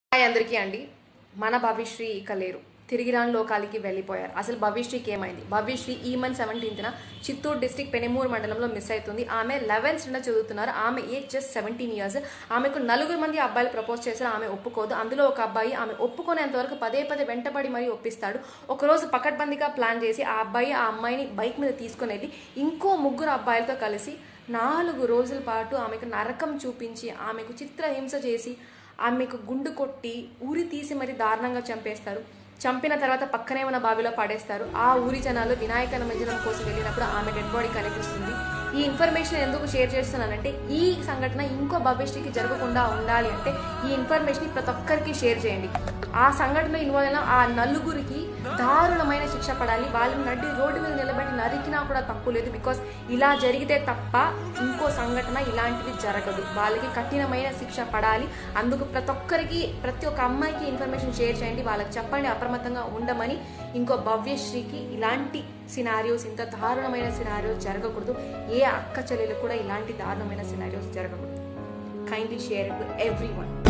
hi అందరికీ అండి మన భవిశ్రీ ఇక లేరు తిరిగి రాని లోకాలకి వెళ్ళిపోయారు అసలు భవిశ్రీకి ఏమైంది భవిశ్రీ ఈ మంత్ సెవెంటీన్త్న చిత్తూరు డిస్టిక్ పెనమూరు మండలంలో మిస్ అవుతుంది ఆమె లెవెన్త్ స్టాండర్డ్ చదువుతున్నారు ఆమె ఏజ్ జస్ట్ సెవెంటీన్ ఇయర్స్ ఆమెకు నలుగురు మంది అబ్బాయిలు ప్రపోజ్ చేశారు ఆమె ఒప్పుకోదు అందులో ఒక అబ్బాయి ఆమె ఒప్పుకునేంత వరకు పదే పదే వెంటబడి మరీ ఒప్పిస్తాడు ఒకరోజు పకడ్బందీగా ప్లాన్ చేసి ఆ అబ్బాయి ఆ అమ్మాయిని బైక్ మీద తీసుకుని వెళ్ళి ఇంకో ముగ్గురు అబ్బాయిలతో కలిసి నాలుగు రోజుల పాటు ఆమెకు నరకం చూపించి ఆమెకు చిత్రహింస చేసి ఆమెకు గుండు కొట్టి ఊరి తీసి మరి దారుణంగా చంపేస్తారు చంపిన తర్వాత పక్కనే ఉన్న బావిలో పడేస్తారు ఆ ఊరి జనాలు వినాయక నిమజ్జనం కోసం వెళ్ళినప్పుడు ఆమె డెడ్ బాడీ కనిపిస్తుంది ఈ ఇన్ఫర్మేషన్ ఎందుకు షేర్ చేస్తున్నానంటే ఈ సంఘటన ఇంకో భవిష్యత్తుకి జరగకుండా ఉండాలి అంటే ఈ ఇన్ఫర్మేషన్ ప్రతి ఒక్కరికి షేర్ చేయండి ఆ సంఘటనలో ఇన్వాల్వ్ అయిన ఆ నలుగురికి దారుణమైన శిక్ష పడాలి వాళ్ళని నడ్డి రోడ్డు మీద నిలబెట్టి నరికినా కూడా తప్పు లేదు బికాస్ ఇలా జరిగితే తప్ప ఇంకో సంఘటన ఇలాంటిది జరగదు వాళ్ళకి కఠినమైన శిక్ష పడాలి అందుకు ప్రతి ఒక్కరికి ప్రతి ఒక్క అమ్మాయికి ఇన్ఫర్మేషన్ షేర్ చేయండి వాళ్ళకి చెప్పండి అప్రమత్తంగా ఉండమని ఇంకో భవ్యశ్రీకి ఇలాంటి సినారియోస్ ఇంత దారుణమైన సినారియోస్ జరగకూడదు ఏ అక్క చెల్లెలు కూడా ఇలాంటి దారుణమైన సినారియోస్ జరగకూడదు kindly share to every one